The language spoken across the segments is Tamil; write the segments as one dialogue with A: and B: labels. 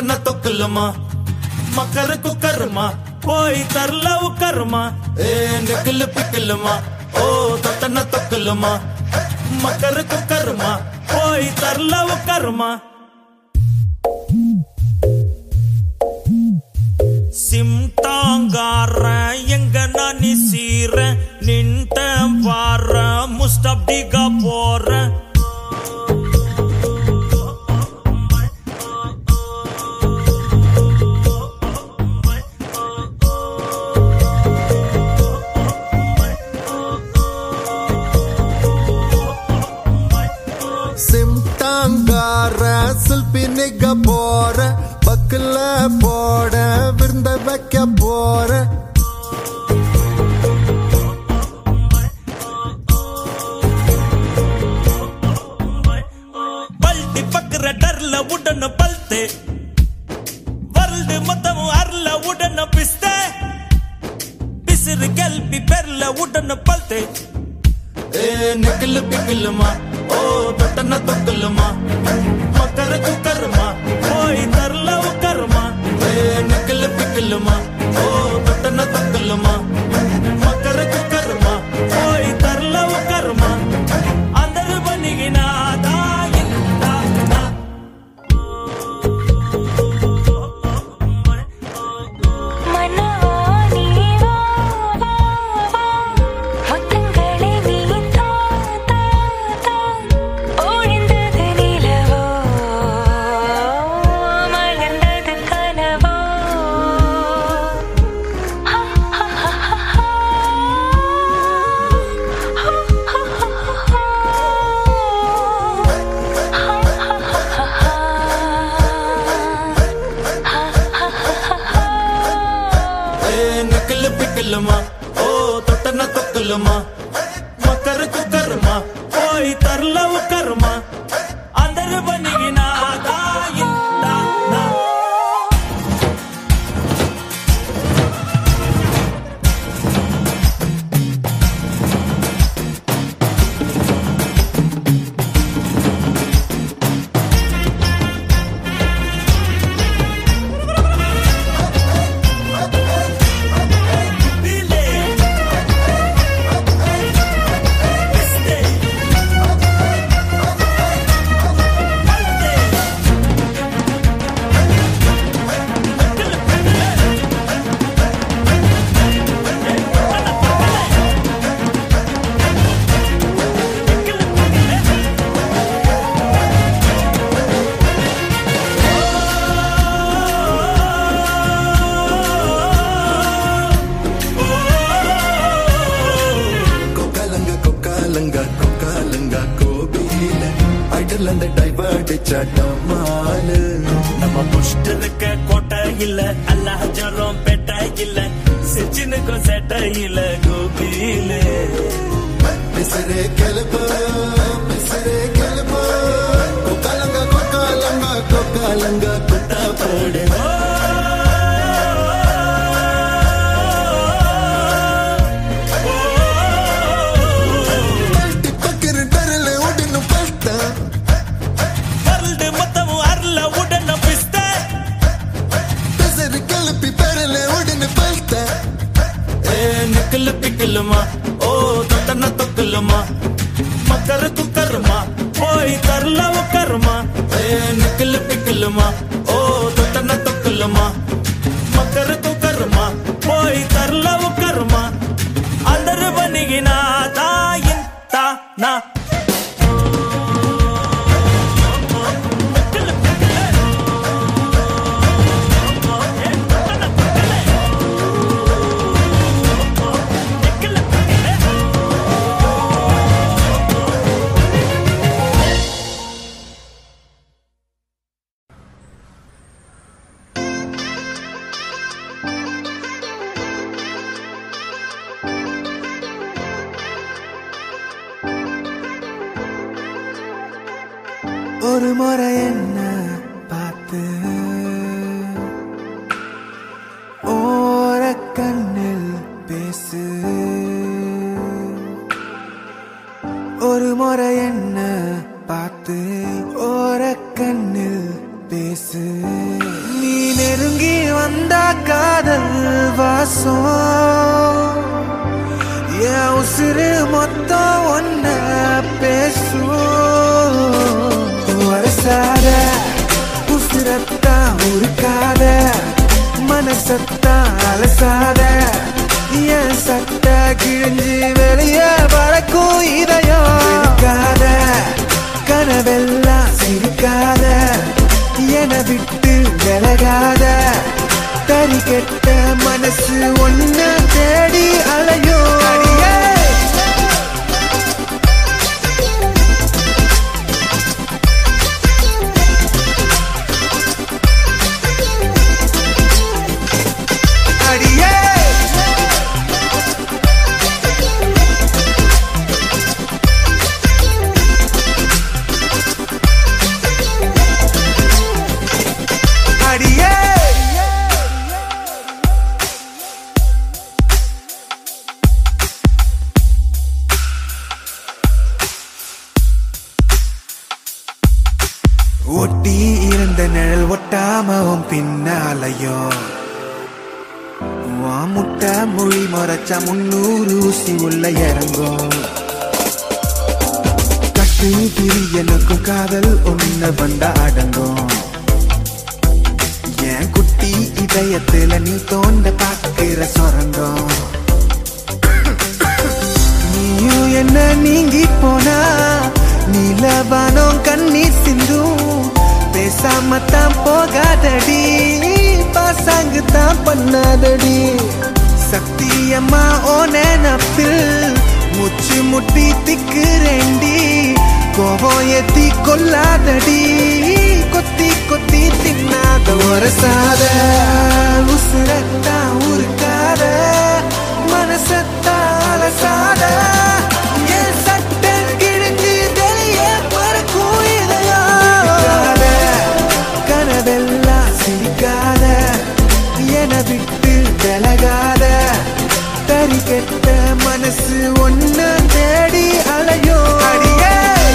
A: தொட்டன தொக்குலமா மக்கரு குக்கருமா போய் தரல உக்கருமா ஏ நெக்கில் பிக்கலுமா ஓ தொட்டன தொக்குலமா மக்கரு குக்கருமா போய் தரல உக்கருமா சிம்டாங்கார எங்க நான் சீர நின்ட்ட வார முஸ்டப்டிகா போறேன்
B: சிம்டாங்கார சில்பி நிக்க போற பக்கல போட விருந்த வைக்க போற
A: பல்டி பக்குற டர்ல உடன பல்த்து வருல்டு மொத்தம் அர்ல உடன பிஸ்த பிசிறு கல்பி பெர்ல உடன பல்த்து ஏ நிக்கல் பிக்கலுமா ஓ தொட்டன தொக்கலுமா மக்கர குக்கருமா போய் தரல உக்கருமா ஏ நிக்கல் பிக்கலுமா ஓ தொட்டன தொக்கலுமா மக்கர குக்கருமா போய் தரல உக்கருமா అందరు బనిగినాదా ఇంతా
C: மனவா நீவா வா வா முத்தங்களை நீ தா தா தா ஒழிந்தது நிலவோ மலர்ந்தது கனவோ ஹா ஹா ஹா ஹா
A: ఏ నకల్ పిక్కలమా ఓ తొట్టన తొక్కలమా మకర కుక్కరమా పోయి తర్ల ఉక్కరమా అందరు బనిగినాదా ఇంతా నా
B: கொக்காலங்க கொக்காலங்க கொக்காலங்க கோபியில ஐடல் அந்த டைவர்ட் சட்டமாலு
A: நம்ம புஷ்டனுக்கு கோட்டை இல்ல அல்லாஹ் ஜரம் பெட்ட இல்ல சிச்சினுக்கும் செட்ட இல்ல கோபியிலே
B: பிசரே கெலுப்பு பிசரே கெலுப்பு கொக்காலங்க கொக்காலங்க கொக்காலங்க குட்டா போடு பல்ட்டி பக்கிரு டரல உடனு பல்ட்டா
A: வருல்டு மொத்தம் அருள உடன பிஸ்த
B: பிசரு கெலுப்பி பெரல உடனு பல்ட்டா
A: ஏ நிக்கல் பிக்கலுமா ஓ தொட்டன தொக்கலுமா மக்கர குக்கருமா போய் தரல உக்கருமா ஏ நிக்கல் பிக்கலுமா ஓ தொட்டன தொக்கலுமா மக்கர குக்கருமா போய் தரல உக்கருமா అందరు బనిగినాదా ఇంత నా
C: ஹா
D: வந்தா காதல் வாசம் என் உசிறு மொத்தம் ஒன்ன பேசும் வரசாத உசிரத்தான் உருக்காத மனசத்தான் அலசாத என் சட்ட கிழிஞ்சு வெளியே பறக்கும் இதயம் இருக்காத கனவெல்லாம் சிரிக்காத என விட்டு விலகாத தறி கெட்ட மனசு ஒன்ன தேடி அலையோ அடியே அடியே அடியே ஒட்டி இருந்த நிழல் ஒட்டாமவும் பின்னாலையும் உன் முட்டை மொழி மறைச்சா முன்னூறு ஊசி உள்ள இறங்கும் கட்டு திரி எனக்கும் காதல் ஒண்ணு வந்தா அடங்கும் என் குட்டி இதயத்துல நீ தோண்ட பாக்குற சொரங்கம் நீயும் என்ன நீங்கி போனா நீலவானம் கண்ணீர் சிந்தும் பேசாம தான் போகாதடி பாசாங்கு தான் பண்ணாதடி சத்தியம்மா ஓ நினப்பில் முச்சு முட்டி திக்குறேண்டி கோபம் ஏத்தி கொல்லாதடி கொத்தி கொத்தி தின்னாத ஒரு சாத உசுரத்தா உருக்காத மனசத்தா அலசாத என் சட்ட கிழிஞ்சு வெளியே பறக்கும் இதயம் கனவெல்லாம் சிரிக்காத என விட்டு விலகாத தறி கெட்ட மனசு ஒன்ன தேடி அலையோ அடியே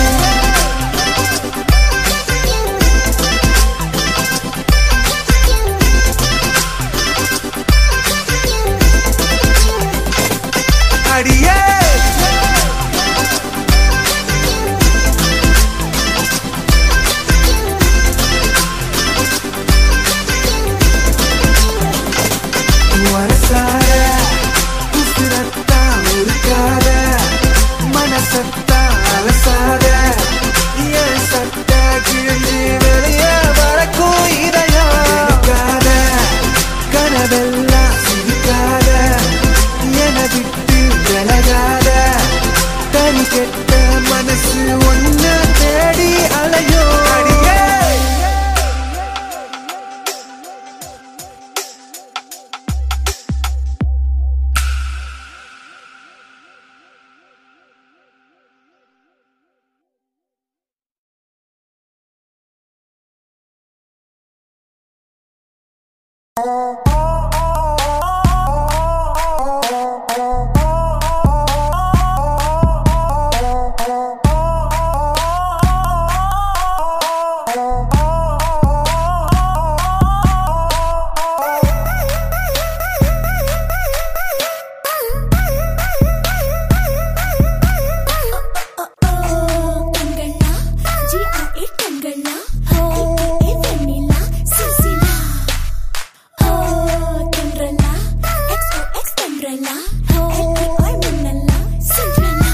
D: அடியே வரசார உசுரத்தா உருக்காத மனசத்தா அலசாத என் சட்ட கிழிஞ்சு வெளியே வரக்கும் இதயம் இருக்காத கனவெல்லாம் சிரிக்காத என விட்டு விலகாத தனி கெட்ட மனசு ஒன்ன தேடி அலையோ அடியே
E: கண்களா ஜிஆர்ஏ கண்களா ஏ வெண்ணிலா சிசிலா ஓ தென்றலா எக்ஸ் ஓ எக்ஸ் தென்றலா எல்டிஆர் மின்னலா சிண்ட்ரலா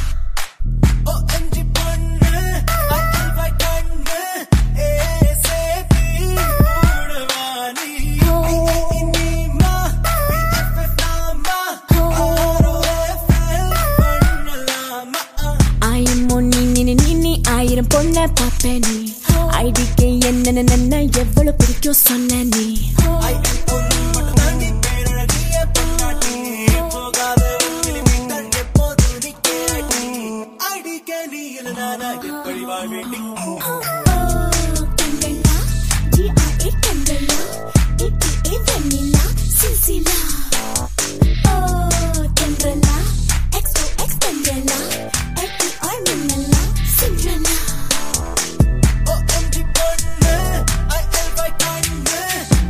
A: OMG பொண்ணு அல்வா கண்ணு ஏசேபி கூடவானி இனிமா BFF நாமா ROFL பண்ணலாமா
E: ஆயிரமோ நீ நின்னு நின்னு ஆயிரம் பொண்ண பாப்ப நீ ஐடிக்கு என்னென்ன நன்ன எவ்வளவு பிடிக்கும் சொன்ன நீ
A: ஒன்னு மட்டும் தாண்டி பேரழகிய பொண்டாட்டி போகாத கிலோமீட்டர் எப்போது நிக்கி அடிக்க நீ இல்லைனா எப்படி வாழ்வேண்டி
E: கண்களா ஜிஆர்ஏ கண்களா ஏபிஏ வெண்ணிலா சிசிலா ஓ தென்றலா எக்ஸ் ஓ எக்ஸ் தென்றலா எல்டிஆர் மின்னலா சிண்ட்ரலா
A: OMG பொண்ணு அல்வா கண்ணு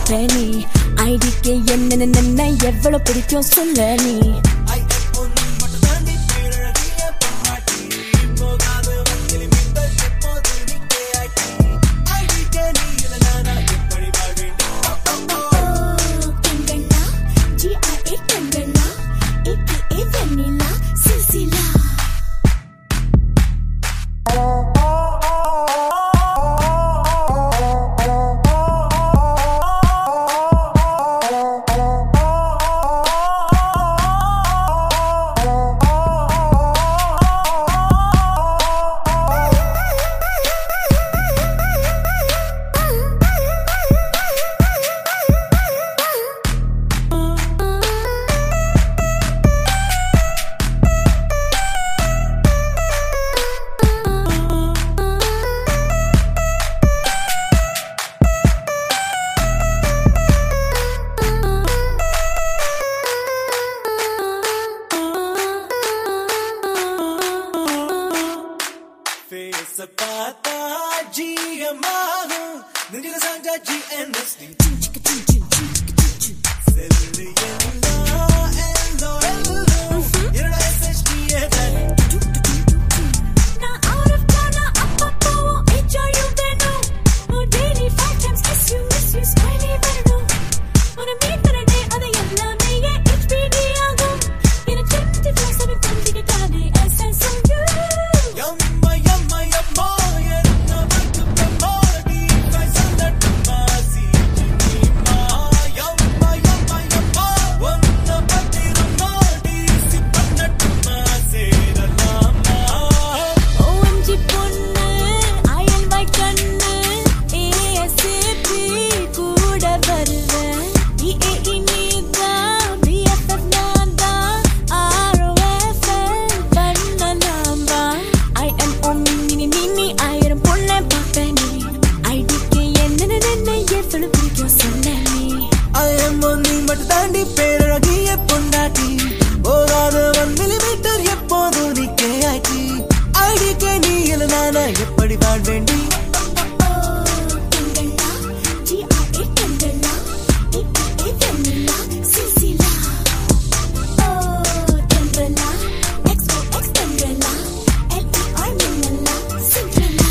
E: பாப்ப நீ ஐடிக்கு என்ன என்ன எவ்வளவு பிடிக்கும் சொல்ல நீ கண்கண்டா ஜிஆர்ஏ கண்கண்டா ஏகே வெண்ணிலா சிசிலா
A: ஃபேஸ பார்த்தா ஜிஎம்ஆகும் நெஞ்சில சாஞ்சா ஜிஎன்எஸ்டி செல்லு எல்லாம் எல்லோ எல்லோ என்னோட எஸ்எஸ்டியே தான்
E: நான் out of town, நான் அப்பப்போவும் enjoy யும் வேணும். உன் daily five times kiss you, miss you, smiley வரணும். உன்னை meet பண்ண day, அது எல்லாமே என் HPD ஆகும். எனக்கு 24/7 கொஞ்சிக்கிட்டாலே SSLU.
A: யம்மா யம்மா யம்மா என்ன மட்டுமா நீ கசந்தட்டுமா சீஜினிமா யம்மா யம்மா யம்மா ஒன்ன பத்திரமா டீசி பண்ணட்டுமா சேரலாமா
E: OMG பொண்ணு, INY கண்ணு, ASAP கூட வருவேன். EAE நீதான், BFF நான்தான், ROFL பண்ணலாம் வா. IMO மின்னி மின்னி ஆயிரம் பொண்ணை பார்ப்பேன் நீ. IDK என்னென்ன என்ன எவ்வளவு பிடிக்கும் சொன்ன நீ
A: ஐஎம் நீ மட்டும் தாண்டி பேரழகிய பொண்டாட்டி போகாத ஒன் மில்லிமீட்டர் எப்போதும் நீ கேஆட்டி ஐடிக்கே நீ இல்லைனா எப்படி வாழ்வேண்டி
E: கண்கண்டா, GRA கண்கண்டா, AKA வெண்ணிலா, சிசிலா. ஓ, தென்றலா, XOX தென்றலா, LER மின்னலா, சிண்ட்ரெலா.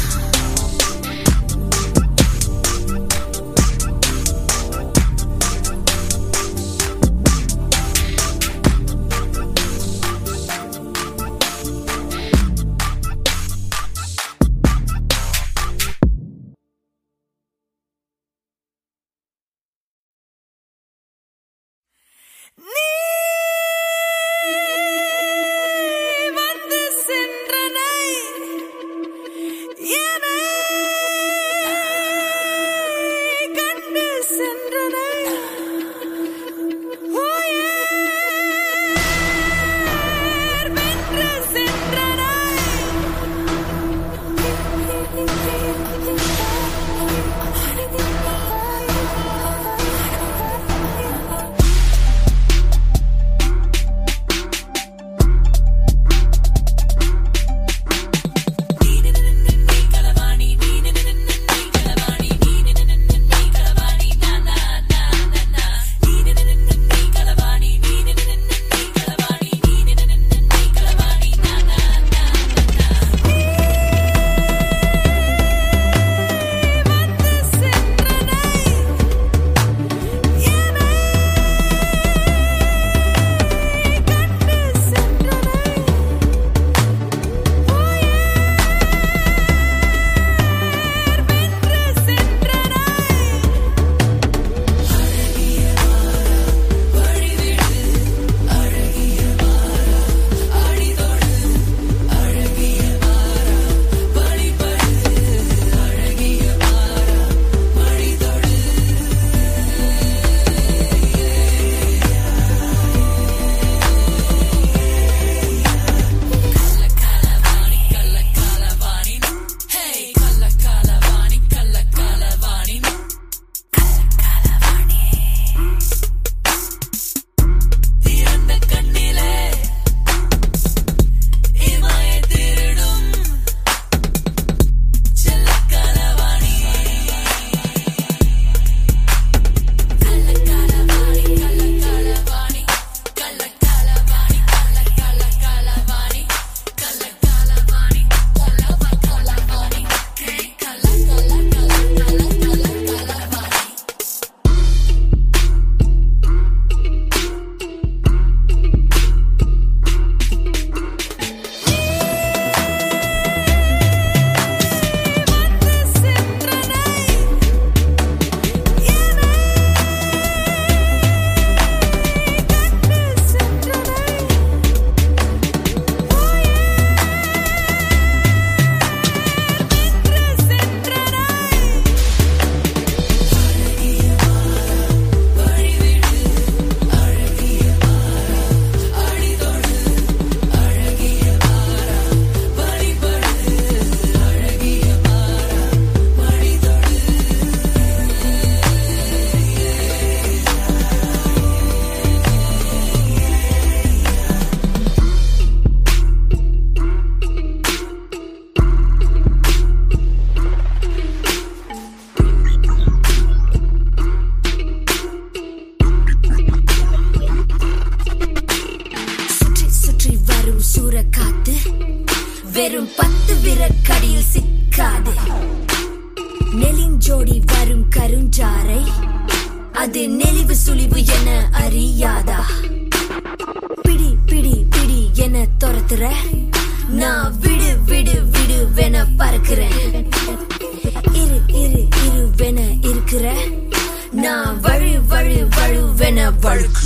E: தூர காத்து வெறும் பத்து விரக்கடியில் சிக்காது நெலிஞ்சோடி வரும் கருஞ்சாரை அது நெளிவு சுழிவு என அறியாதா பிடி பிடி பிடி என துரத்துற நான் விடு விடு விடு வென பறக்கிறேன் இரு இரு இரு வென இருக்கிற நான் வழு வழு வழு வென வழுக்கு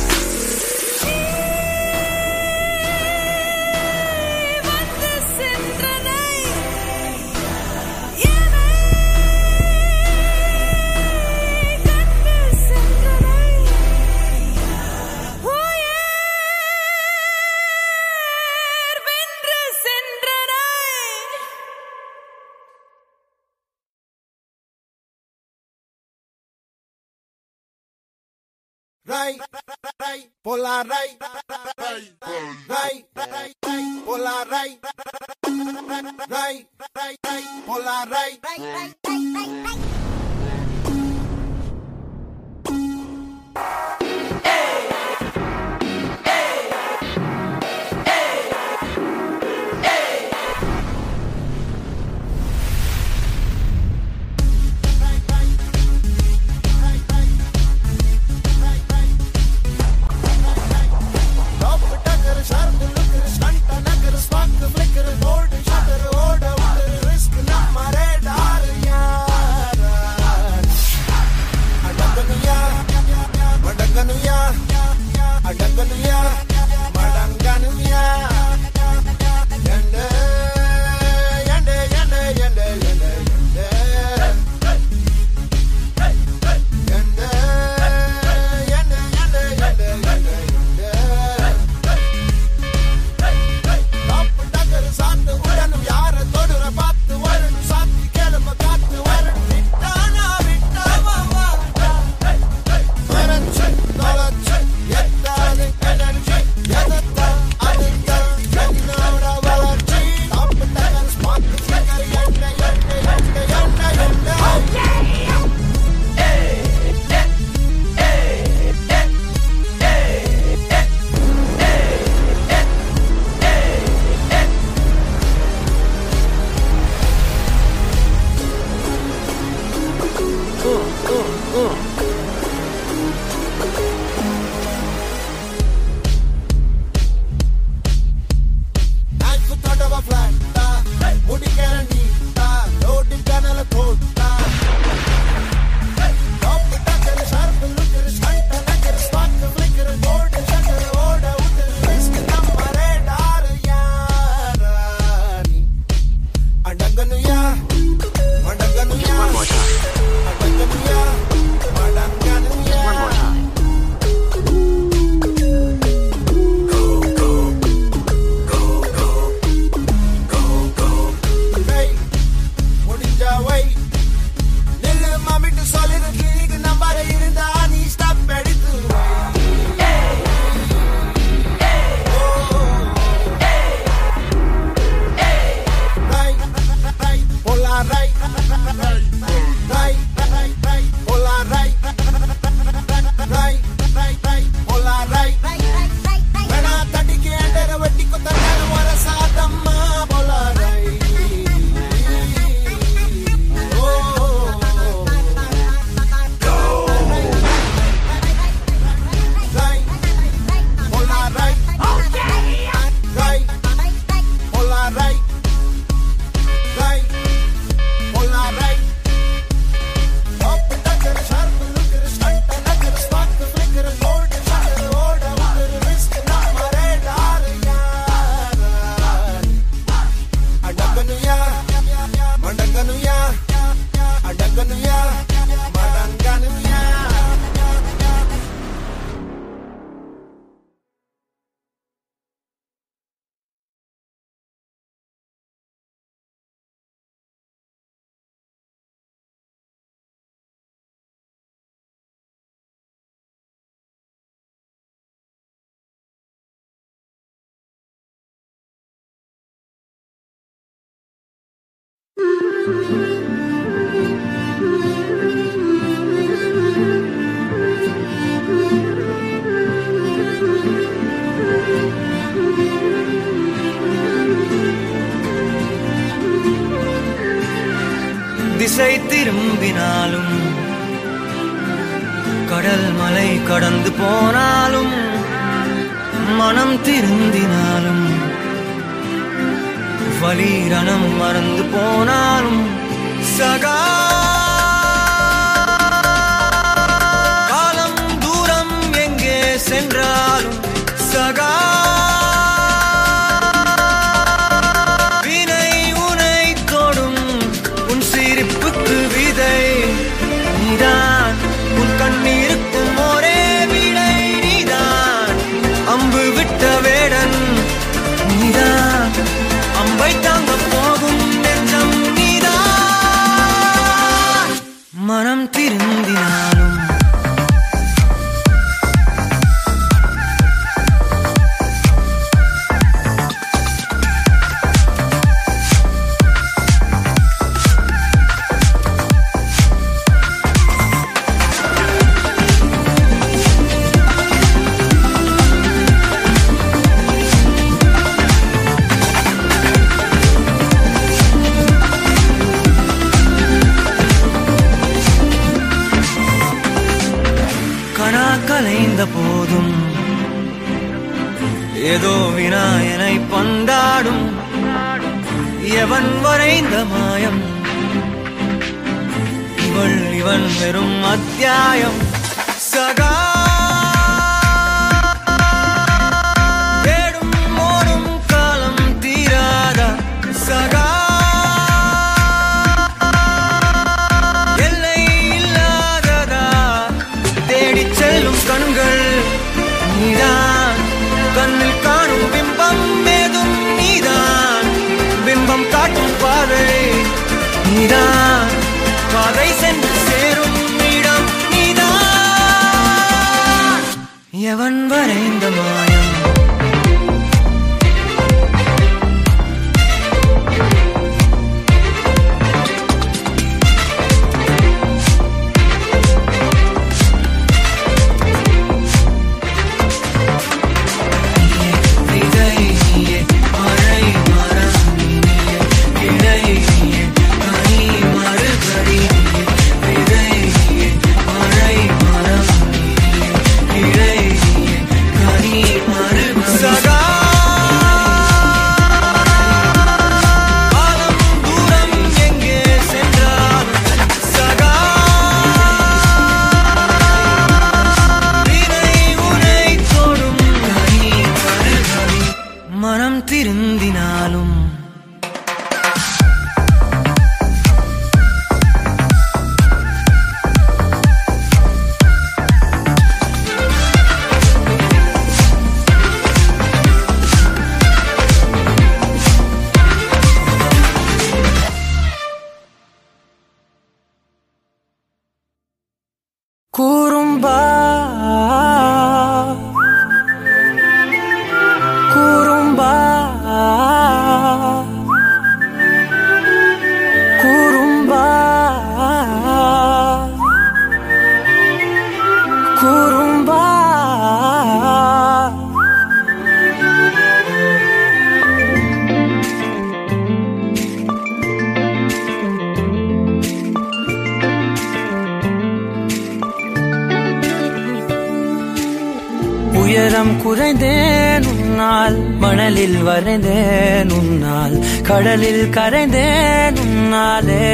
E: வந்து சென்றனை கண்டு சென்றனை உயிர் வென்று சென்றனை
B: Ray, ray, pola ray, ray, ray, ray, ray, pola ray, ray, ray, ray, pola ray. Top tucker, sharp looker, stunt nugger, spark flicker, gold shutter, order, order, risk, not my radar, yaar. Adaganuya, madaganuya, adaganuya, madaganuya. Yende, yende, yende, yende, yende, yende. Yende, yende, yende, yende, yende, yende. Top டக்கர் சாத்து உடனும் யார தொடுற பார்த்து வரணும் சாத்தி கிளம்ப காத்து வரணும் விட்டானா விட்டாவா வரச்சு தொலைச்சு எத்தாது எனர்ஜி எதத்தான் அதுதான் என்னோட வளர்ச்சி டாப் டக்கர் ஸ்மார்ட் ஃபிகர் என்ன என்ன என்ன என்ன என்ன Knife thought of a flat, ta. Woody candy, ta. Loaded canal coat, ta. Top tucker, sharp looker, stunt nugger, spark flicker, gold shutter, order, order, risk, number, radar, yaarani. Adaganuya, madaganuya. Adaganuya, madaganuya. Hey, முடிஞ்சா வை நில்லு மாமிட்டு சொல்லிரு கிளிக்கு நம்பர் இருந்தா நீ ஸ்டாப் எடுத்து வை. Right, right, pola right. Right, right, right, pola right. Right, right, right, pola right. வேணா தடிக்கு ஏண்டர வெட்டிக்கு தட்டான வர சாதம்மா போல Adaganuya, Mandaganuya, Adaganuya, Madanganuya.
E: Thank
F: திரும்பினாலும் கடல் மலை கடந்து போனாலும் மனம் திருந்தினாலும் வலி ரணம் மறந்து போனாலும் சகா காலம் தூரம் எங்கே சென்றாலும் சகா வினை உனை தொடும் உன் சிரிப்புக்கு விதை நீதான் உன் கண்ணீருக்கும் ஒரே விடை நீதான் அம்பு விட்ட வேடன் நீதான் அம்பை தாங்க போகும் நெஞ்சம் நீதான் மனம் திருந்தினாலும் கணா கலைந்த போதும் ஏதோ விநாயனை பந்தாடும் எவன் வரைந்த மாயம் இவள் இவன் வெறும் அத்தியாயம் சகா தேடும் ஓடும் காலம் தீராதா சகா எல்லை இல்லாததா தேடிச் செல்லும் கண்கள் நீதான் கண்ணில் காணும் பிம்பம் ஏதும் நீதான் பிம்பம் காட்டும் பாதை நீதான் பாதை சென்று சேரும் இடம் நீதான் எவன் வரைந்த மாயம் விதை நீயே மழை மரம் நீயே இலை நீயே கனி மறுபடி நீயே விதை நீயே மழை மரம் நீயே இலை நீயே கனி மறுபடி சகா காலம் தூரம் எங்கே சென்றாலும் சகா வினை உனை தொடும் கனி மறுபடி மனம் திருந்தினாலும் கூறும்பா கூறும்பா கூறும்பா கூறும்பா உயரம் குறைந்தேன் உன்னால் மணலில் வரைந்தேன் உன்னால் கடலில் கரைந்தேன் உன்னாலே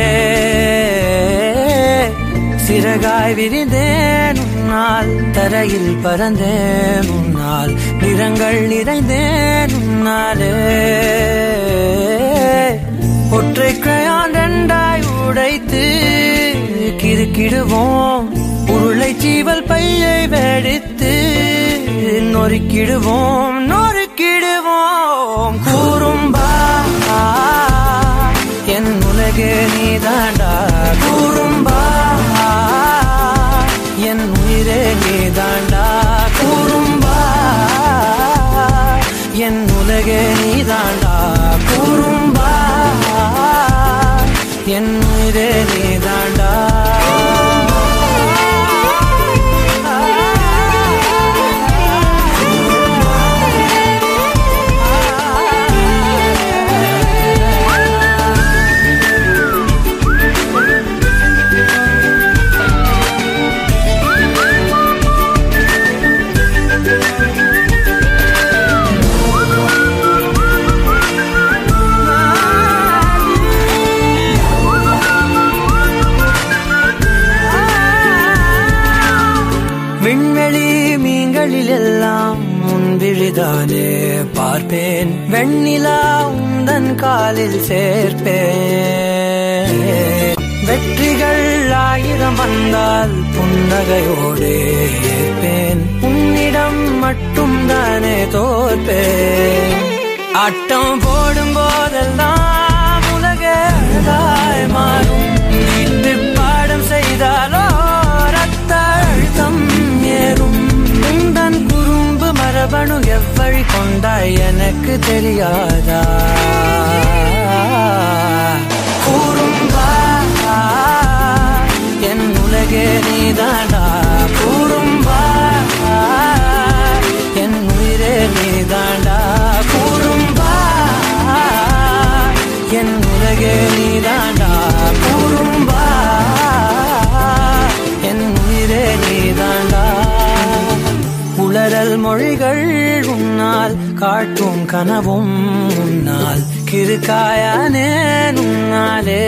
F: சிறகாய் விரிந்தேன் உன்னால் தரையில் பறந்தேன் உன்னால் நிறங்கள் நிறைந்தேன் உன்னாலே ஒற்றை கிரையான் ரெண்டாய் உடைத்து கிறுக்கிடுவோம் உருளை சீவல் பையை வெடித்து நொறுக்கிடுவோம் நொறுக்கிடுவோம் கூறும்பா என் உலகே நீதாண்டா கூறும்பா என் உயிரே நீதாண்டா கூறும்பா என் உலகே நீதாண்டா கூறும்பா என் உயிரே நீதாண்டா மீன்களில் எல்லாம் முன்விழிதானே பார்ப்பேன் வெண்ணிலா உந்தன் காலில் சேர்ப்பேன் வெற்றிகள் ஆயிரம் வந்தால் புன்னகையோடு ஏற்பேன் உன்னிடம் மட்டும் தானே தோற்பேன் ஆட்டம் போடும் போதெல்லாம் உலக அழகாய் மாறும் வீட்டு பாடம் செய்தாலோ ரத்த அழுத்தம் ஏறும் உந்தன் குறும்பு மரபணு எவ்வழி கொண்டாய் எனக்கு தெரியாதா கூறும்பா என் உலகே நீதாண்டா கூறும்பா என் உயிரே நீதாண்டா கூறும்பா என் உலகே நீதாண்டா கூறும்பா என் உயிரே நீதாண்டா உளறல் மொழிகள் உன்னால் காட்டும் கனவும் உன்னால் கிருக்காயானே உன்னாலே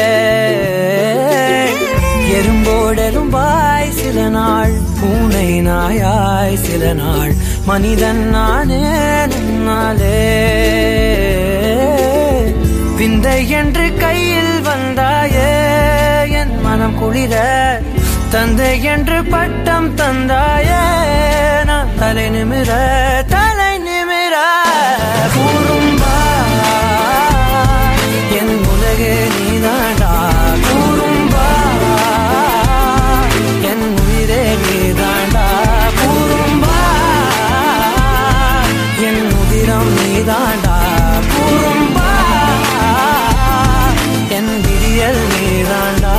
F: எறும்போடெரும்பாய் சில நாள் பூனை நாயாய் சில நாள் மனிதன் நானே உன்னாலே விந்தை என்று கையில் வந்தாயே என் மனம் குளிர தந்தை என்று பட்டம் தந்தாயே நான் தலை நிமிர தலை நிமிர கூறும்பா என் உலகே நீதாண்டா கூறும்பா என் உயிரே நீதாண்டா கூறும்பா என் உதிரம் நீதாண்டா கூறும்பா என் விடியல் நீதாண்டா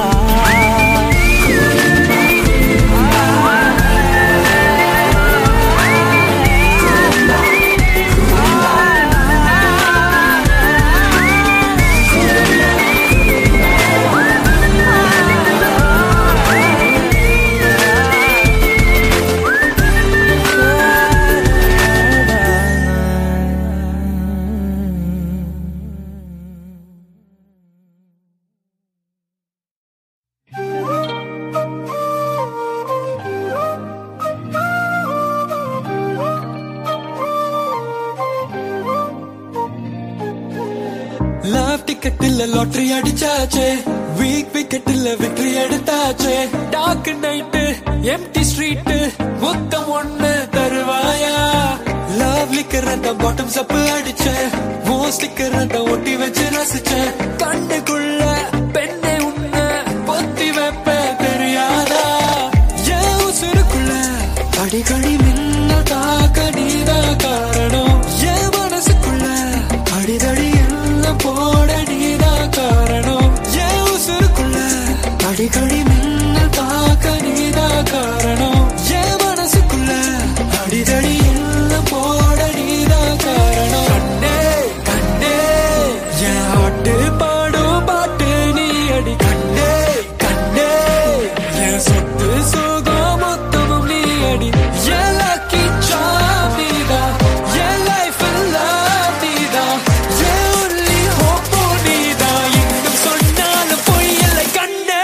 G: லவ் டிக்கெட் இல்ல லாட்டரி அடிச்சாச்சே வீக் விக்கெட் இல்ல வெற்றி எடுத்தாச்சே டார்க் நைட்டு எம்டி ஸ்ட்ரீட் மொத்தம் ஒண்ணு தருவாயா லவ் லிக்கர் அந்த பாட்டம் சப்பு அடிச்ச மோ ஸ்டிக்கர் அந்த ஒட்டி வச்சு ரசிச்ச கண்ணுக்குள்ள பெண்ணை உன்ன பொத்தி வைப்ப தெரியாதா என் உசுருக்குள்ள அடிக்கடி மின்னல் தாக்க நீதான் காரணம் என் மனசுக்குள்ள அடிதடி எல்லாம் போட நீதான் காரணம் என் உசுருக்குள்ள அடிக்கடி மின்னல் தாக்க நீதான் காரணம் என் மனசுக்குள்ள அடிதடி எல்லாம் போட நீதான் காரணம் கண்ணே கண்ணே என் ஆட்டு பாடும் பாட்டு நீ அடி கண்ணே கண்ணே என் சொத்து சுகம் மொத்தமும் நீ அடி என் lucky charm நீதான் என் life எல்லாம் நீதான் என் only hope உம் நீதான் இன்னும் சொன்னாலும் பொய் இல்லை கண்ணே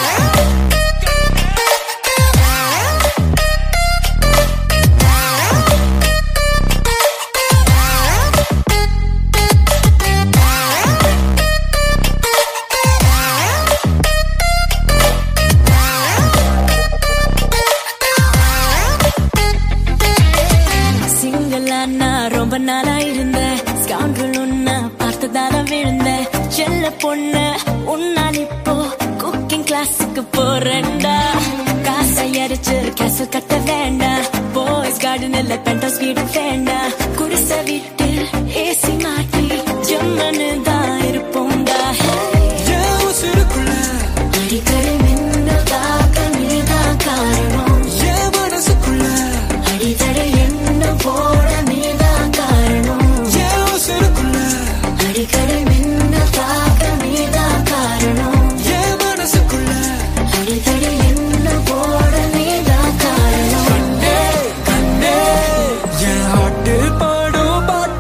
E: சிங்களா நான் ரொம்ப நாளா இருந்தேன் ஸ்கவுண்டல் உன்ன பார்த்ததால விழுந்தேன் செல்ல பொண்ணு உன்னால் இப்போ குக்கிங் கிளாஸுக்கு போறேன்டா காசை அரைச்சு கேசல் கட்ட வேண்டாம் பாய்ஸ் கார்டன் இல்ல பென்ட் ஹவுஸ் வீடு வேண்டாம் குடிசை வீட்டில் ஏசி மாட்டி ஜம்மனு தான் இருப்போம்டா
G: என் உசுருக்குள்ள
E: அடிக்கடி மின்னல் தாக்க நீதான் காரணம்
G: என் மனசுக்குள்ள
E: அடித்தடை என்ன போட நீதான் காரணம்
G: என் உசுருக்குள்ள
E: அடிக்கடி மின்ன தாக்க நீதான் காரணம்
G: என் மனசுக்குள்ள
E: அடிக்கடி என்ன போட நீதான் காரணம்
G: கண்ணே என் ஆட்டு பாடும் பாட்டு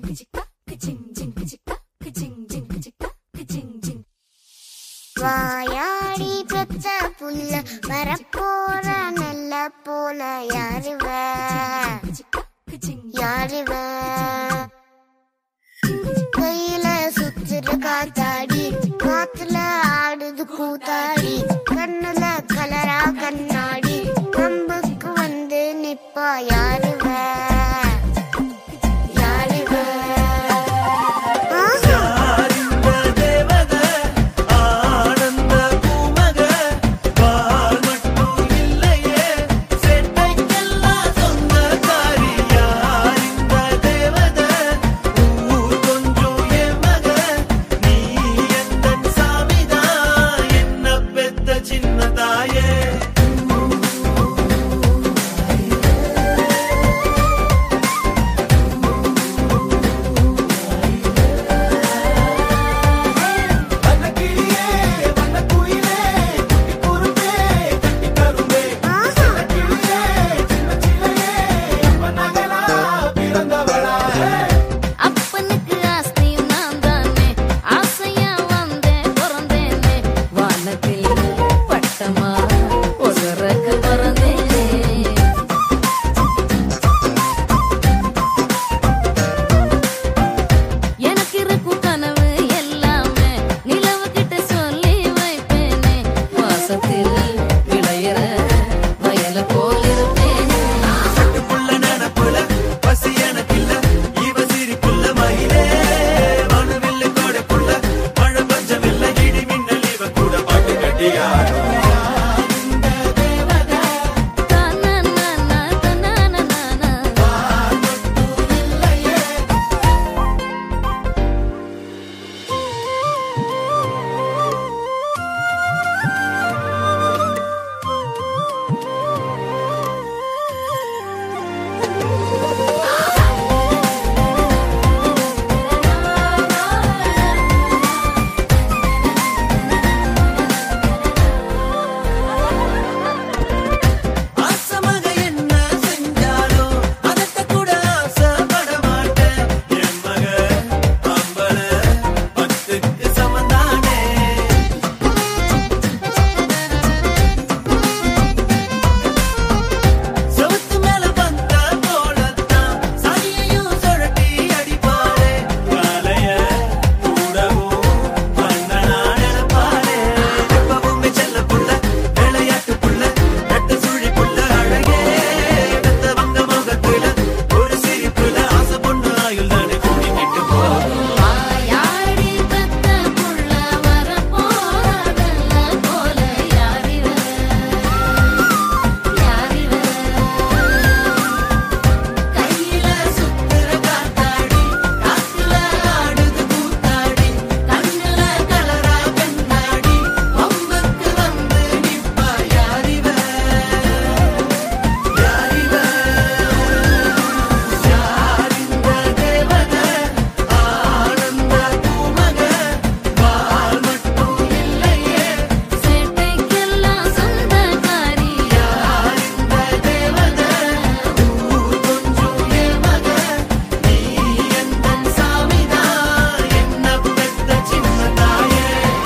H: வாயாடி பெத்த புல்ல வரப்போற நல்ல போல யாருவ யாருவ கையில சுத்துற காத்தாடி காத்துல ஆடுது கூத்தாடி கண்ணுல கலரா கண்ணாடி கம்புக்கு வந்து நிப்பா யாருவ யாருவ ஆஹா
A: சின்னதாயே வண்ணக்கிளியே வண்ணக்குயிலே குட்டி குரும்பே கட்டி கரும்பே
H: ஆஹா
A: கிளியே சின்ன சிலையே அப்ப நகலா பிறந்தவளா
E: அப்பனுக்கு ஆஸ்தியும் நான் தானே ஆசையா வந்தேன் பிறந்தேனே வானத்தில் பட்டமா ஒரு ரக்க பிறந்தேனே எனக்கு இருக்கும் கனவு எல்லாமே நிலவு கிட்ட சொல்லி வைப்பேனே வாசத்தில் விளையிற வயல போல் இருப்பேனே
A: புள்ள நினப்புல பசி எனக்கில்ல இவ சிரிப்புள்ள மயிலே மனுவில்ல கோடைக்குள்ள மழை பஞ்சம் இல்ல இடி மின்னல் இவ கூட பாட்டு கட்டியாடும்
E: தனனன தனனனன
A: ஆசமாக என்ன செஞ்சாலோ அதட்ட கூட ஆசைப்பட மாட்டேன் என் மக அம்பள பத்துக்கு சமந்தானே செவுத்து மேல வந்த போலத்தான் சனியையும் சுழட்டி அடிப்பாளே காலைய கூடவும் பண்ணனா நினைப்பாளே எப்பவுமே செல்ல புள்ள விளையாட்டு புள்ள நட்டு சுழி புள்ள அழகே பெத்த வங்க முகத்துல ஒரு சிரிப்புல ஆசை பொண்ணு ஆயுள் தானே கூட்டிக்கிட்டு போகும்
E: வாயாடி பெத்த புள்ள வரப்போறதல்ல போல யாரிவ யாரிவ
A: கையில சுத்துற காத்தாடி காத்துல ஆடுது கூத்தாடி கண்ணுல கலரா கண்ணாடி வம்புக்கு வந்து நிப்பா யாரிவ யாரிவ யாரிந்த தேவத ஆனந்த பூமக பால் மட்டும் இல்லையே
E: சேட்டைக்கெல்லாம் சொந்தக்காரி
A: யாரிந்த தேவத ஊர் கொஞ்சம் ஏமக நீ எந்தன் சாமிதான் என்ன பெத்த சின்னதாயே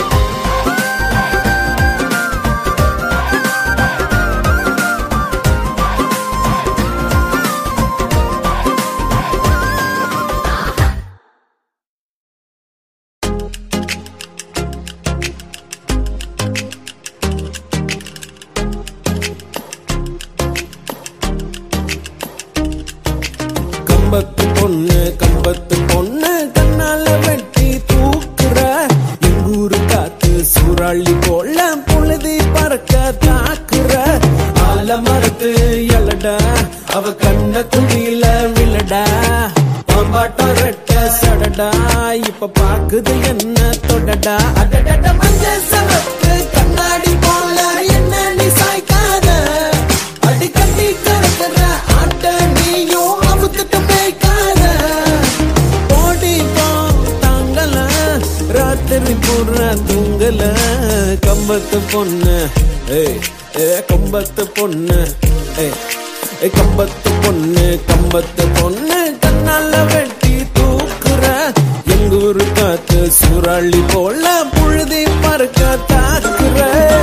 G: கம்பத்து பொண்ணு கம்பத்து பொண்ணு கண்ணால வெட்டி தூக்குற எங்கூரு காத்து சூறாளி போல பொழுதி பறக்க தாக்குற ஆல மரத்து எலடா அவ கண்ண குடியில விழடா பாம்பாட்டம் ரெட்ட சடடா இப்ப பாக்குது என்ன தொடடா அடடட மஞ்ச சவத்து கண்ணாடி போல என்ன நீ சாய்க்காத அடிக்கடி கறக்குற ஆட்ட நீயும் அவுத்துட்டு போய்க்காத ஓடி போ தாங்கல ராத்திரி பூரா தூங்கல கம்பத்து பொண்ணு ஏய் ஏ கம்பத்து பொண்ணு ஏய் ஏ கம்பத்து பொண்ணு கம்பத்து பொண்ணு கண்ணால வெட்டி தூக்கு சூறாளி போல புழுதி பறக்க தாக்குற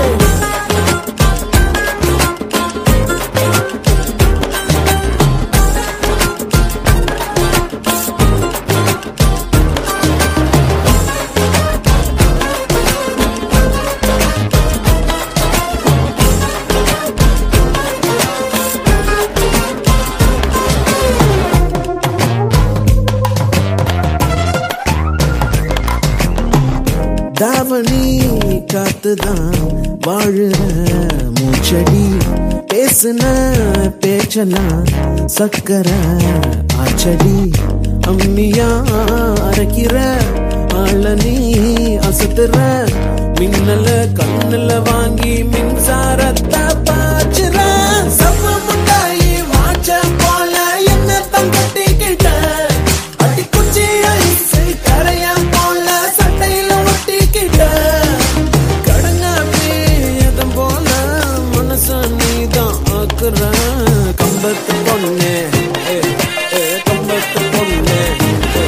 G: தாவணி காத்துதான் வாழுற மூச்சடி பேசுன பேச்செல்லாம் சக்கர ஆச்சடி அம்மியா அரைக்கிற ஆள நீ அசத்துற மின்னல கண்ணுல வாங்கி மின்சாரத்தை பாச்சுற சம்ம முட்டாயி வாச்ச போல என்ன தங்கட்டிக்கிட்ட அடி குச்சி ஐசு கரைய போல சட்டையில ஒட்டிக்கிட்ட கடங்காப்பி எதம் போல மனச நீதான் ஆக்குற கம்பத்து பொண்ணு ஏ, ஏ, கம்பத்து பொண்ணு ஏ.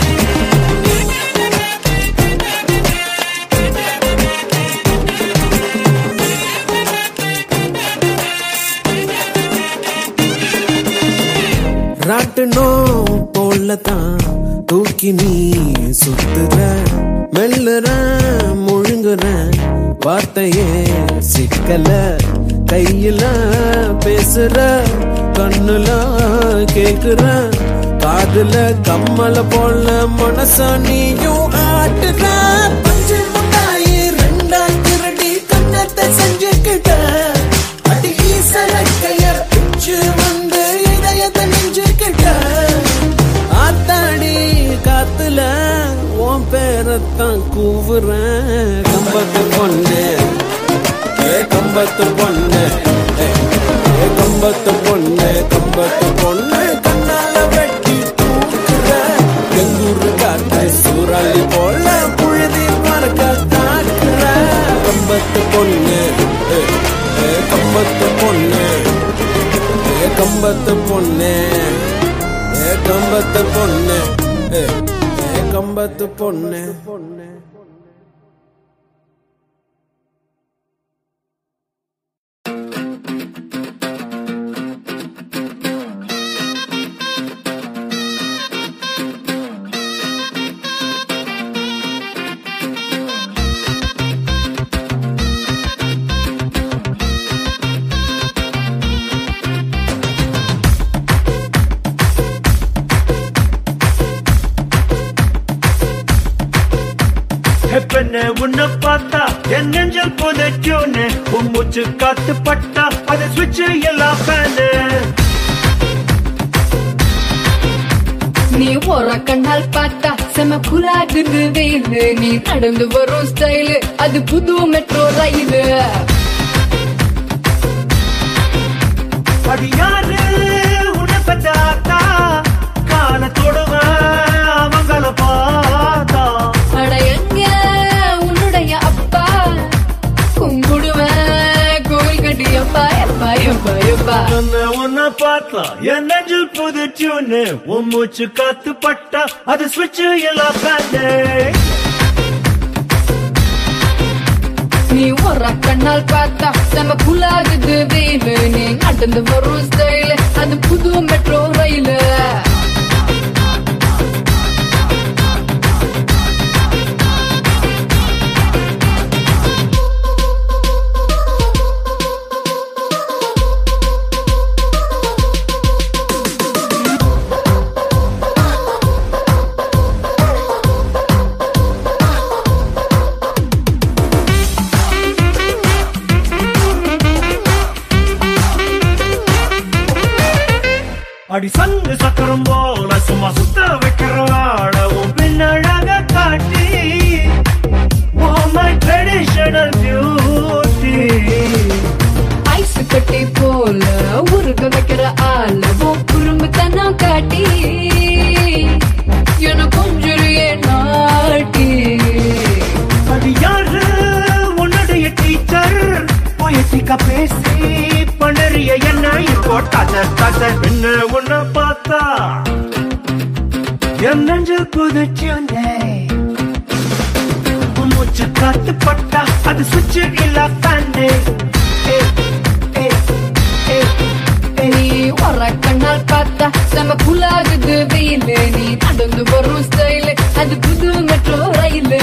G: ராட்டனோ போலதான் தூக்கி நீ சுத்துற மெல்லுற முழுங்குற வார்த்தையே சிக்கல கையில பேசுற கண்ணுல கேக்குற காதுல கம்மல போல மனச நீயும் ஆட்டுற பஞ்சு முட்டாயி ரெண்டா திருடி கண்ணத்தை செஞ்சுக்கிட்ட அடி ஈசரக்கையர் பிச்சு வந்து இதயத்தை நெஞ்சுக்கிட்ட ஆத்தாடி காத்துல உன் பேரத்தான் கூவுறேன் கம்பத்து பொண்ணு ஏ கம்பத்து பொண்ணு ஏ, ஏ கம்பத்து பொண்ணு கம்பத்து பொண்ணு கண்ணால வெட்டி தூக்குற எங்கூரு காத்து சூறாளி போல புழுதி மறக்க தாக்குற கம்பத்து பொண்ணு ஏ, ஏ கம்பத்து பொண்ணு ஏ கம்பத்து பொண்ணு ஏ கம்பத்து பொண்ணு ஏ, ஏ கம்பத்து பொண்ணு பொண்ணு
I: பெண்ண உன்னை பார்த்தா என் நெஞ்சல் புதைச்சோன்னு உன் மூச்சு காத்து பட்டா அதை சுவிட்ச் எல்லாம் ஃபேனு
J: நீ ஒரு கண்ணால் பார்த்தா செம குலாகுது வெயிலு நீ நடந்து வரும் ஸ்டைலு அது புது மெட்ரோ ரயிலு
I: அது யாரு உன்னை பத்தாத்தா கால தொடுவேன் அவங்கள பார்த்தா
J: அட எங்க உன்னுடைய அப்பா கும்பிடுவேன் கோவில் கட்டி அப்பா எப்பா எப்பா எப்பா
I: உன்னை உன்னை பார்த்தா என் நெஞ்சில் புதைச்சோன்னு உன் மூச்சு காத்து பட்டா அது சுவிட்ச் எல்லாம் ஃபேனு
J: நீ ஒரு கண்ணால் பார்த்தா செம குலாகுது வெயிலு நீ நடந்து வரும் ஸ்டைலு அது புது மெட்ரோ ரயிலு
I: அடி சங்கு சக்கரம் போல சும்மா சுத்த வைக்கிற ஆள உன் பின்னழக காட்டி Oh my traditional beauty
J: ice கட்டி போல உருக வைக்கிற ஆள உன் குறும்புத்தனம் காட்டி என கொஞ்சுறியே நாட்டி
I: அது யாரு உன்னுடைய டீச்சர் பொயட்டிக்கா பேசி பண்ணறிய என்ன இப்போ கதை கதை என்ன உன்னை பார்த்தா என் நெஞ்சு குதிச்சு வந்தே மூச்சு காத்து பட்டா அது சுவிட்ச் இல்ல ஃபேனே
J: நீ ஒரு கண்ணால் பார்த்தா செம குலாகுது வெயிலு நீ நடந்து வரும் ஸ்டைலு அது புது மெட்ரோ ரயிலு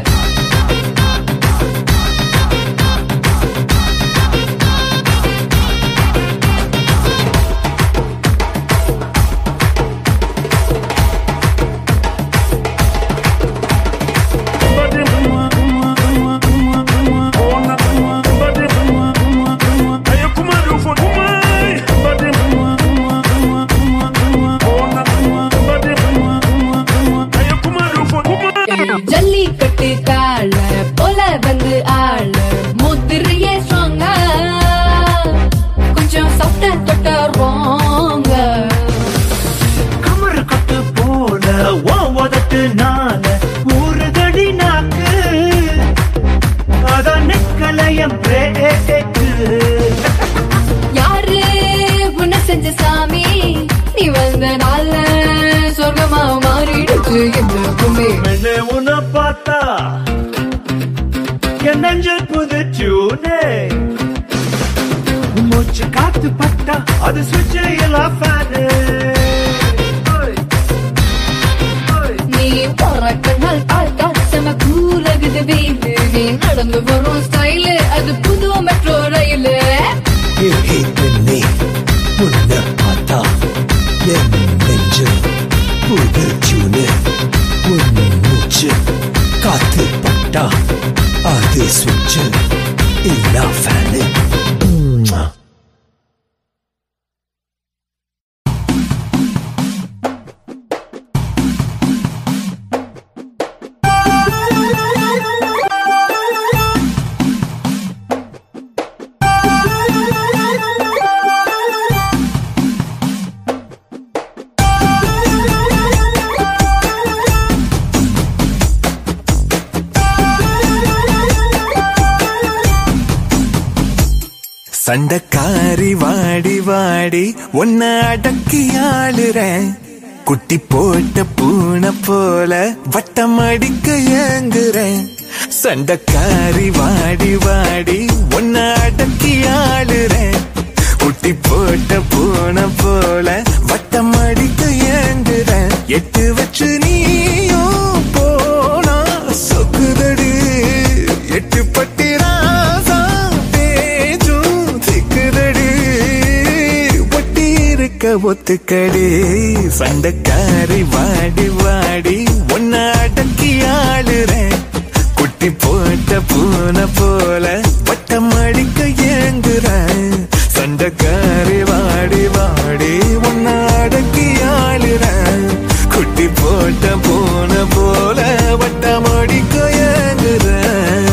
J: ஜல்லிக்கட்டு கால போல வந்து ஆள முதிரையே ஸ்ட்ராங்கா கொஞ்சம் சாப்பிட்ட தொட்ட ரோங்க
I: கமரு கட்டு போல ஓ உதட்டு நால ஒரு தடி நாக்கு அதான் நிக்கலையம் பிரேக்கு
J: யாரு உன்னை செஞ்ச சாமி நீ வந்த நாள்ல சொர்க்கமா மாறிடுச்சு எங்களுக்குமே
I: மெல்ல உன்னை பார்த்தா என் நெஞ்சில் புது டியூனே மூச்சு காத்து பட்டா அது சுவிட்ச் எல்லாம் ஃபேனு
J: நீ போற கண்ணால் பார்த்தா செம கூலகுது வெயிலு நீ நடந்து வரும் ஸ்டைலு அது புது மெட்ரோ ரயிலு
A: பெண்ணே உன்னை பார்த்தா என் நெஞ்சு புது டியூனு உன் மூச்சு காத்து பட்டா அது சுவிட்ச் இல்ல ஃபேனு சண்டக்காரி வாடி வாடி உன்னை அடக்கி ஆளுறேன் குட்டி போட்ட பூனை போல வட்டம் அடிக்க ஏங்குறேன் சண்டக்காரி வாடி வாடி உன்னை அடக்கி ஆளுறேன் குட்டி போட்ட பூனை போல வட்டம் அடிக்க ஏங்குறேன் எட்டு வச்சு நீயும் போனா சொக்குதடு எட்டு பட்டி ராசா பேச்சும் சிக்குதடி ஒட்டி இருக்க ஒத்துக்கடி சண்டைக்காரி வாடி வாடி உன்னை அடக்கி ஆளுறேன் குட்டி போட்ட பூனை போல வட்டம் அடிக்க ஏங்குறேன் சண்டைக்காரி வாடி வாடி உன்னை அடக்கி ஆளுறேன் குட்டி போட்ட பூனை போல வட்டம் அடிக்க ஏங்குறேன்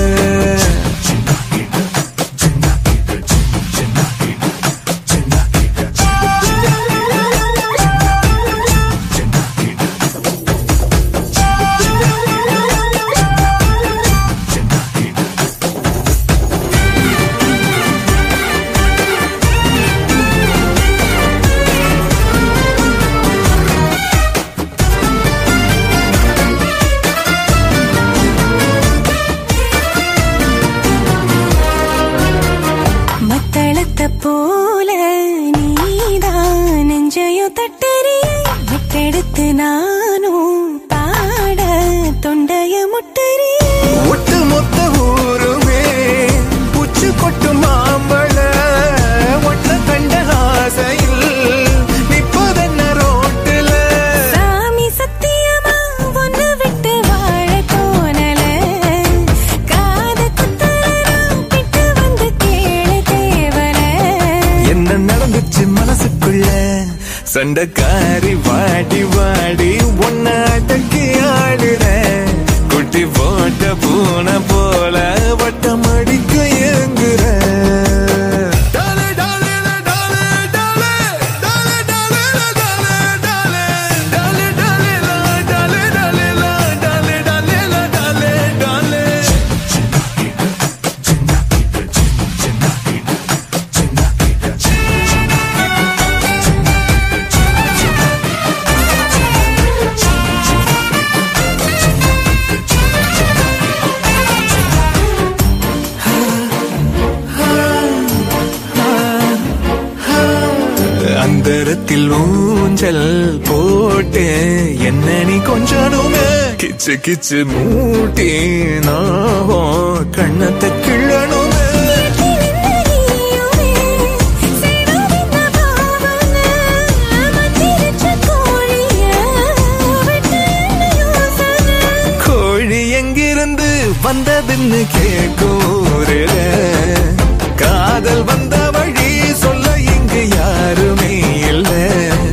E: மத்தளத்த போல நீதான் நெஞ்சையும் தட்டறிய விட்டெடுத்து நானும் பாட தொண்டைய முட்டறிய
A: ஒட்டு மொத்த ஊருமே உச்சு கொட்டு மாம்பழ ஒட்ட கண்ட ஆசையில் நிப்பதென்ன ரோட்டுல
E: சாமி சத்தியமா ஒன்னு விட்டு வாழ தோணல காத குத்தலாம் விட்டு வந்து கேளு தேவல
A: என்ன நடந்துச்சு மனசுக்குள்ள சண்டைக்காரி வாடி வாடி ஒன்ன அடக்கி ஆடுற குட்டி போட்ட பூனை போல வட்டம் அடிக்க ஏங்குற டாலே, டாலே, டாலே, டாலே, டாலே, டாலே, டாலே, டாலே, டாலே, டாலே, டாலே, டாலே, டாலே, டாலே, டாலே.
K: அந்தரத்தில் ஊஞ்சல் போட்டு என்ன நீ கொஞ்சனுமே கிச்சு கிச்சு மூட்டி நான் கண்ணத்தை கிள்ளணுமே கோழி எங்கிருந்து வந்ததுன்னு கேட்கூருல காதல் வந்த வழி சொல்ல இங்கு யாருமே இல்லை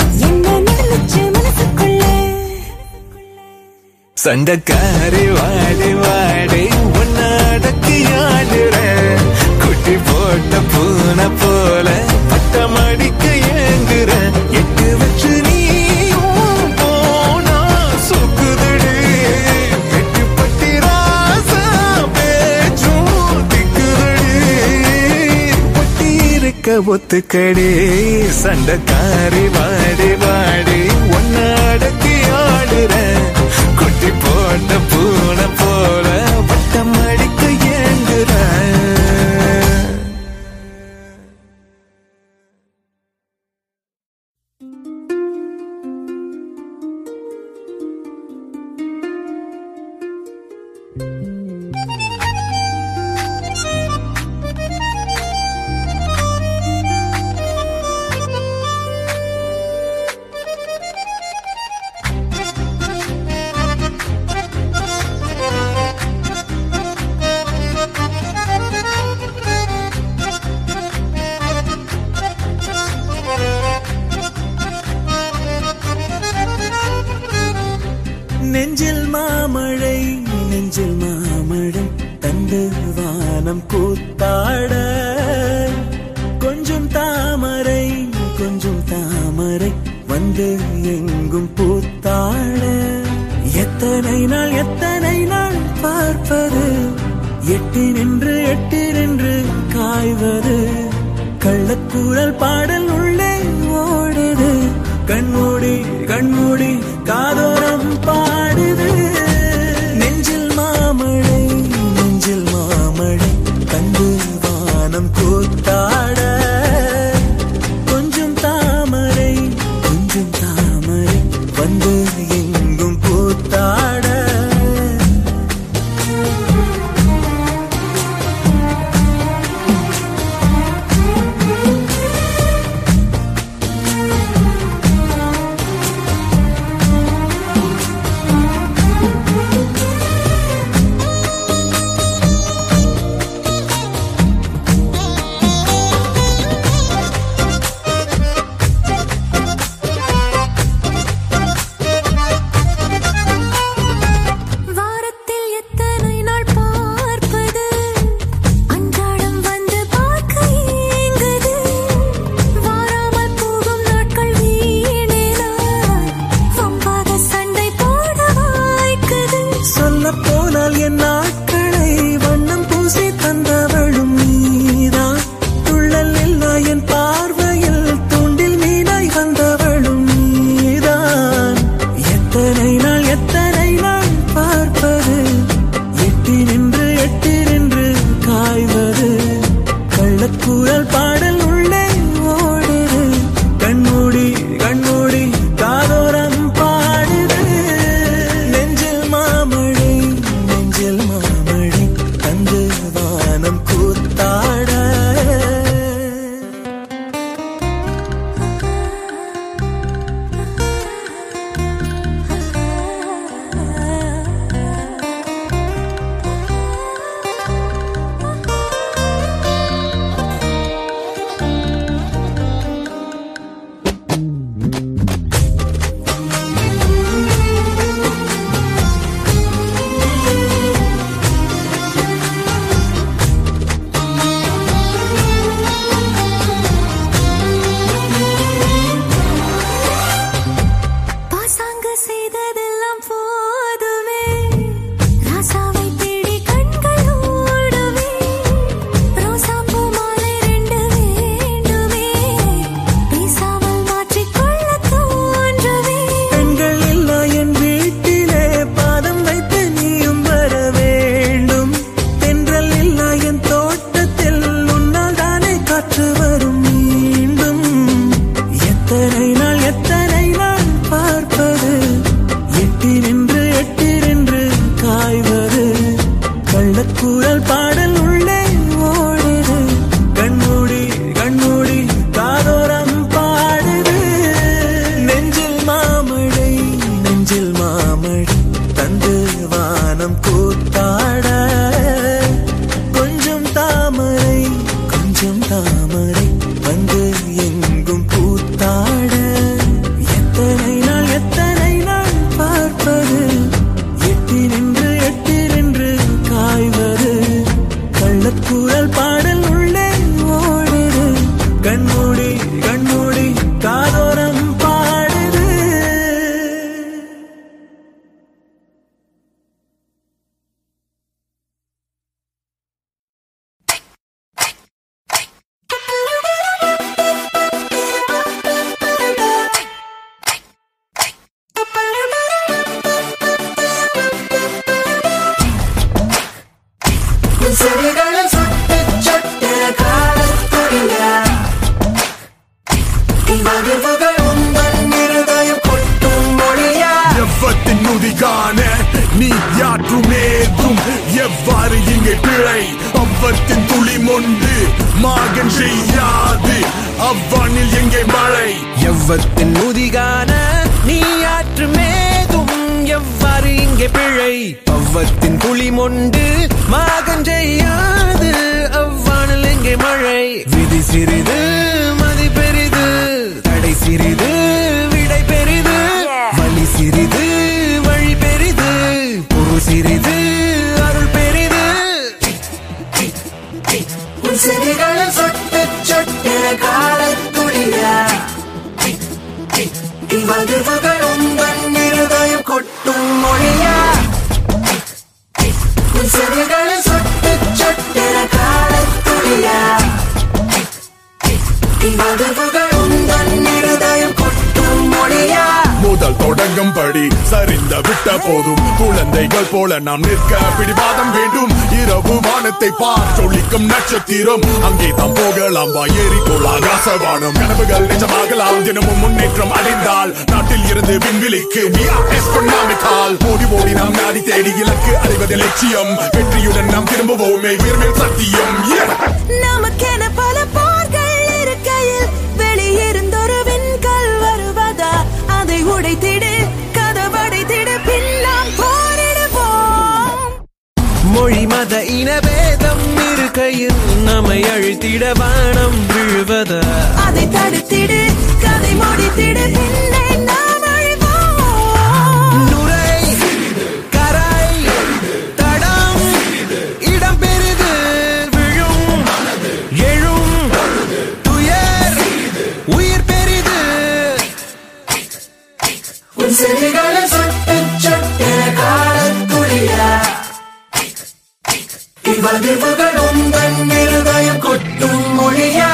K: சண்டக்காரி வாடி வாடி உன்னடக்கி ஆடுற குட்டி போட்ட பூனை போல பட்டம் அடிக்க ஏங்குற எட்டு வச்சு நீ போனா சுக்குதடி எட்டு பட்டி ராசா பேச்சும் திக்குதடி பட்டி இருக்க ஒத்துக்கடி சண்டக்காரி வாடி வாடி உன்னடக்கி ஆடுற குட்டி போட்ட பூனை போல வட்டம் அடிக்க ஏங்குற
A: நெஞ்சில் மாமழை நெஞ்சில் மாமழை தந்து வானம் கூத்தாட கொஞ்சம் தாமரை கொஞ்சம் தாமரை வந்து எங்கும் பூத்தாட எத்தனை நாள் எத்தனை நாள் பார்ப்பது எட்டி நின்று எட்டி நின்று காய்வது கள்ளக்கூழல் பாடல் உள்ளே ஓடுது கண்மூடி கண்மூடி காதோரம் பாடுது நெஞ்சில் மாமழை நெஞ்சில் மாமழை கண்டு வானம் கூத்தாட கொஞ்சம் தாமரை கொஞ்சம் தாமரை வந்து எங்கும் பூத்தாட
E: வாரத்தில் எத்தனை நாள் பார்ப்பது அன்றாடம் வந்து பார்க்க ஏங்குது வாராமல் போகும் நாட்கள் வீணேனா வம்பாக சண்டை போட வாய்க்குது
A: சொல்ல போனால் என் நாட்களை வண்ணம் பூசி தந்தவளும் நீதான் துள்ளல் இல்லா என் பார்வையில் தூண்டில் மீனாய் வந்தவளும் நீதான் எத்தனை நாள் எத்தனை நாள் பார்ப்பது எட்டி நின்று எட்டி நின்று காய்வது கள்ளக்கூழல் பாடல் உள்ளே ஓடுது கண்மூடி கண்மூடி காதோரம் பாடுது நெஞ்சில் மாமழை நெஞ்சில் மாமழை தந்து வானம் கூத்தாட கண்மூடி கண்மூடி காதோரம் பாடுது
F: செடிகளை சுட்டு சொட்டு காலத்துடைய மகிழ்வுகள் உங்கள் இருதயம் கொட்டும் மொழியா
L: எவ்வத்தின் நுதிகான நீ யாற்றும் ஏதும் எவ்வாறு இங்கே பிழை அவ்வத்தின் துளி மொண்டு மாகன் செய்யாது அவ்வானில் எங்கே மழை
F: எவ்வத்தின் நுதிகான நீ ஆற்று மேதும் எவ்வாறு இங்கே பிழை அவ்வத்தின் துளி மொண்டு மாகன் செய்யாது அவ்வானில் எங்கே மழை விதி சிறிது மதி பெரிது தடை சிறிது விடை பெரிது வழி சிறிது வழி பெரிது பொருள் சிறிது அருள் பெரிது உன் செடிகளை சொட்டு சொட்டு காலத்துடைய மகிழ்வுகள் உங்கள் இருதயம் கொட்டும் மொழியா உன் செடிகளை சொட்டு சொட்டு காலத்துடைய மகிழ்வுகள் உங்கள் இருதயம் கொட்டும் மொழியா
L: முதல் தொடங்கும் படி சரிந்த விட்ட போதும் குழந்தைகள் போல நாம் நிற்க பிடிவாதம் வேண்டும் இரவு வானத்தை பார் சொல்லிக்கும் நட்சத்திரம் அங்கே தான் போகலாம் வா ஏறிக்கொள் ஆகாசவானம் கனவுகள் நிஜமாகலாம் தினமும் முன்னேற்றம் அடைந்தால் நாட்டில் இருந்து விண்வெளிக்கு we are astronomical. ஓடி ஓடி நாம் நாடி தேடி இலக்கு அடைவது லட்சியம் வெற்றியுடன் நாம் திரும்புவோமே உயர்மேல் சத்தியம் Yeah.
E: நமக்கென பல போர்கள் இருக்கையில் வெளியிருந்தொரு விண்கல் வருவதா அதை உடைத்திடு கதவடைத்திடு பின்னாம் போரிடுவோம்
F: மொழி மத இனபேதம் இருக்கையில் நம்மை அழித்திட வானம் விழுவதா
E: அதை தடுத்திடு கதை முடித்திடு பின்னே நாம் அழிவோம்
F: நுரை கரை தடம் இடம் பெரிது விழும் எழும் துயர் உயிர் பெரிது உன் செடிகளை சொட்டு சொட்டு காலத்துளியா இவ்வதிவுகள் உங்கள் இருதயம் கொட்டும் மொழியா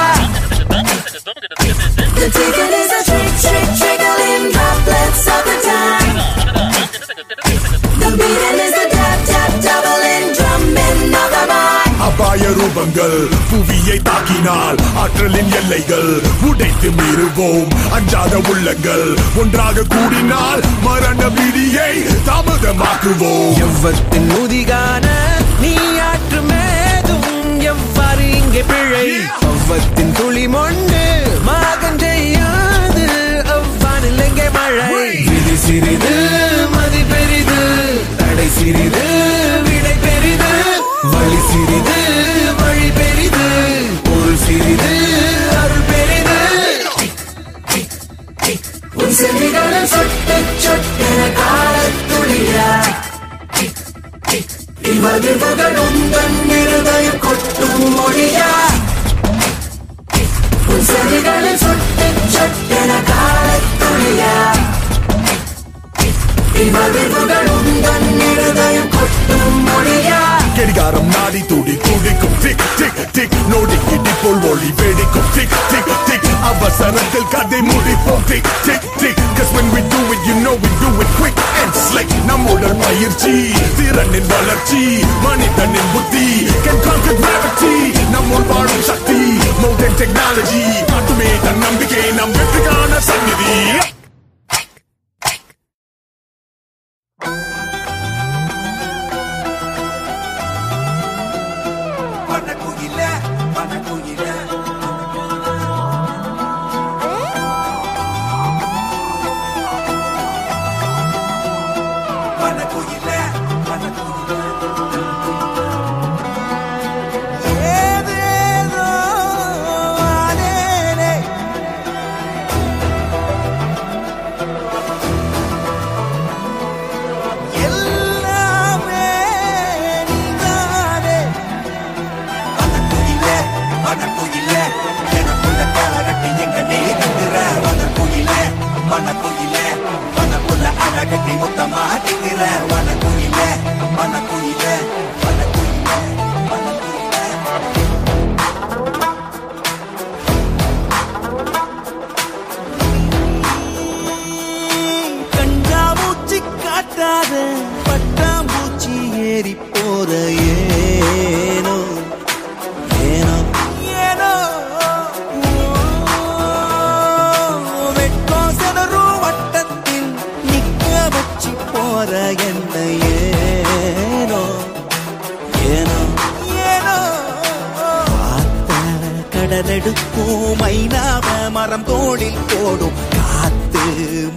E: The ticket is a trick, trick, trickling droplets of the time. The beating is the tap, tap, doubling drumming of the mind.
L: அபாய ரூபங்கள் புவியை தாக்கினால் ஆற்றலின் எல்லைகள் உடைத்து மீறுவோம் அஞ்சாத உள்ளங்கள் ஒன்றாக கூடினால் மரண விடியை தாமதமாக்குவோம்
F: எவ்வத்தின் நுதிகான நீ ஆற்று மேதும் எவ்வாறு இங்கே பிழை அவ்வத்தின் துளி மொண்டு மாகன் செய்யாது அவ்வானில் எங்கே மழை விதி சிறிது மதி பெரிது தடை சிறிது விடை பெரிது வழி சிறிது வழி பெரிது பொருள் சிறிது அருள் பெரிது உன் செவிகளில் சொட்டு சொட்டு காலத்துளியா இவ்வதிவுகள் உங்கள் இருதயம் கொட்டும் மொழியா உன் செவிகளில் சொட்டு சொட்டென காலத்துளியா இவ்வதிவுகள் உங்கள் இருதயம் கொட்டும் மொழியா
L: கடிகாரம் நாடி துடி துடிக்கும் டிக் டிக் டிக் நோடி இடிப்போல் ஒளி வெடிக்கும் டிக் டிக் டிக் அவசரத்தில் கதை முடிப்போம் tick tick tick cause when we do it you know we do it quick and slick நம்முடன் பயிற்சி திறனின் வளர்ச்சி மனிதனின் புத்தி can conquer gravity நம்முள் வாழும் சக்தி modern technology மட்டுமே தன் நம்பிக்கை நம் வெற்றிக்கான சந்நிதி
A: ஏதேதோ ஆனேனே. மலரெடுக்கும் மைனாவ மரம் தோளில் போடும் காத்து